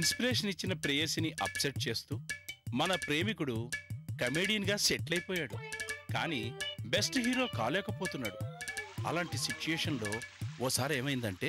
Inspiration ఇచ్చిన ప్రేయసిని upset చేస్తూ మన ప్రేమికుడు కమేడియన్గా సెటిల్ అయిపోయాడు కానీ బెస్ట్ హీరో కాలేకపోతున్నాడు అలాంటి సిచ్యుయేషన్లో ఓసారి ఏమైందంటే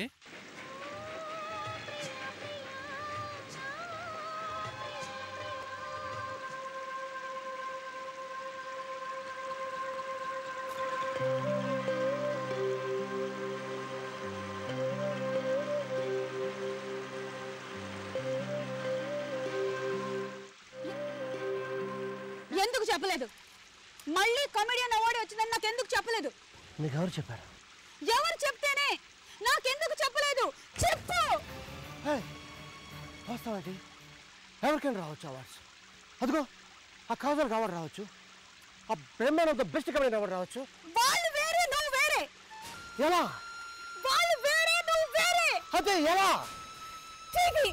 ఎందుకు చెప్పలేదు మళ్ళీ కామెడియన్ అవార్డు వచ్చిందని నాకు ఎందుకు చెప్పలేదు నీకు ఎవరు చెప్పారు ఎవరు చెప్తేనే నాకెందుకు చెప్పలేదు చెప్పు వస్తామండి ఎవరికైనా రావచ్చు అవార్డ్స్ అదిగో ఆ కాజల్ అవార్డు రావచ్చు ఆ బ్రహ్మాండ ద బెస్ట్ కమెడీ అవార్డు రావచ్చు వాళ్ళు వేరే నువ్వు వేరే ఎలా వాళ్ళు వేరే నువ్వు వేరే అదే ఎలా చీకి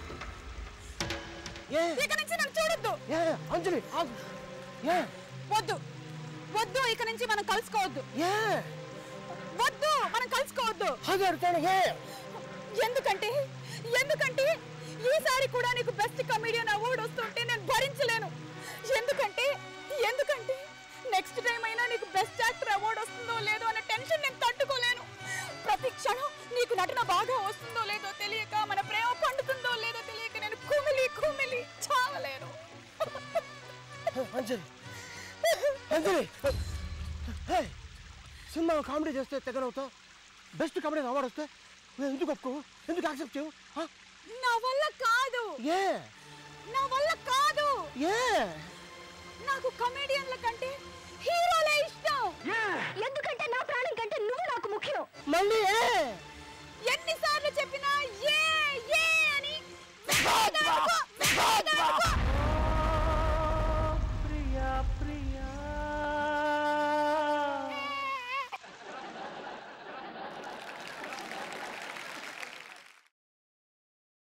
ఏ ఇక నుంచి నన్ను చూడొద్దు ఏ అంజలి ఆగు. ఏ వద్దు వద్దు ఇక నుంచి మనం కలుసుకోవద్దు ఏ వద్దు మనం కలుసుకోవద్దు అది అడుగుతాను ఏ ఎందుకంటే ఎందుకంటే ఈసారి కూడా నీకు బెస్ట్ కమెడియన్ అవార్డు వస్తుంటే నేను భరించలేను ఎందుకంటే ఎందుకంటే నెక్స్ట్ టైం అయినా నీకు బెస్ట్ యాక్టర్ అవార్డు వస్తుందో లేదో అనే టెన్షన్ నేను తట్టుకోలేను ప్రతి క్షణం నీకు నటన బాగా వస్తుందో లేదో తెలియక మన ప్రేమ పండుతుందో లేదో తెలియక నేను కుమిలి కుమిలి చావలేను అంజలి అంజలి హే, సినిమా కామెడీ చేస్తే తెగనవుతావు బెస్ట్ కామెడీ అవార్డు వస్తే నువ్వు ఎందుకు ఒప్పుకోవు ఎందుకు యాక్సెప్ట్ చేయవు ఆ? నా వల్ల కాదు ఏ నా వల్ల కాదు ఏ నాకు కమెడియన్ల కంటే హీరోలే ఇష్టం ఎందుకంటే నా ప్రాణం కంటే నువ్వు నాకు ముఖ్యం మళ్ళీ ఏ ఎన్నిసార్లు చెప్పినా ఏ ఏ అని వెనక్కి తడుకో, వెనక్కి తడుకో.